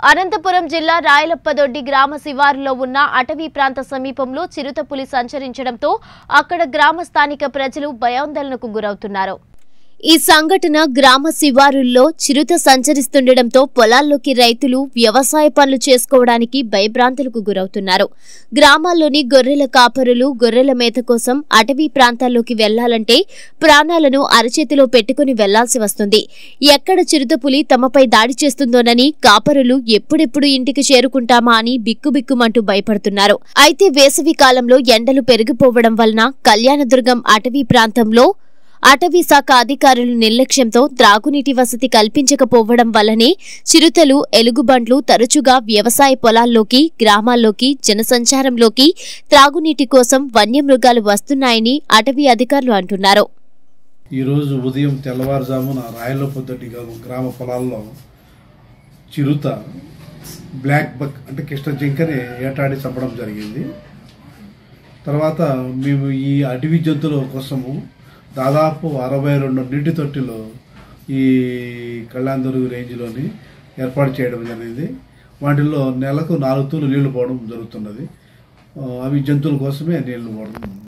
అనంతపురం జిల్లా రాయలప్పదొడ్డి గ్రామ శివారులో ఉన్న అటవీ ప్రాంత సమీపంలో చిరుతపులి సంచరించడంతో అక్కడ గ్రామ స్థానిక ప్రజలు భయాందోళనకు గురవుతున్నారు ఈ సంఘటన గ్రామ శివారుల్లో చిరుత సంచరిస్తుండటంతో పొలాల్లోకి రైతులు వ్యవసాయ పనులు చేసుకోవడానికి భయభ్రాంతులకు గురవుతున్నారు గ్రామాల్లోని గొర్రెల కాపరులు గొర్రెల మేత కోసం అటవీ ప్రాంతాల్లోకి వెళ్లాలంటే ప్రాణాలను అరచేతిలో పెట్టుకుని వెళ్లాల్సి వస్తుంది ఎక్కడ చిరుతపులి తమపై దాడి చేస్తుందోనని కాపరులు ఎప్పుడెప్పుడు ఇంటికి చేరుకుంటామా అని బిక్కుబిక్కుమంటూ భయపడుతున్నారు అయితే వేసవి కాలంలో ఎండలు పెరిగిపోవడం వలన కళ్యాణదుర్గం అటవీ ప్రాంతంలో అటవీ శాఖ అధికారులు నిర్లక్ష్యంతో త్రాగునీటి వసతి కల్పించకపోవడం వల్లనే చిరుతలు ఎలుగుబంట్లు తరచుగా వ్యవసాయ పొలాల్లోకి గ్రామాల్లోకి జనసంచారంలోకి త్రాగునీటి కోసం వన్యమృగాలు వస్తున్నాయని అటవీ అధికారులు అంటున్నారు ఈరోజు ఉదయం తెల్లవారుజామున రాయల పొద్దుటి గ్రామ పొలాల్లో చిరుత బ్లాక్ బక్ అంటే కృష్ణ జింకని ఏటాడి చంపడం జరిగింది తర్వాత మేము ఈ అటవీ జంతువుల కోసము దాదాపు అరవై రెండు నీటి తొట్టిలో ఈ కళ్యాణదుర్గు రేంజ్లోని ఏర్పాటు చేయడం జరిగింది వాటిల్లో నెలకు నాలుగు తూర్లు నీళ్లు పోవడం జరుగుతున్నది ఆ, అవి జంతువుల కోసమే నీళ్లు పోవడం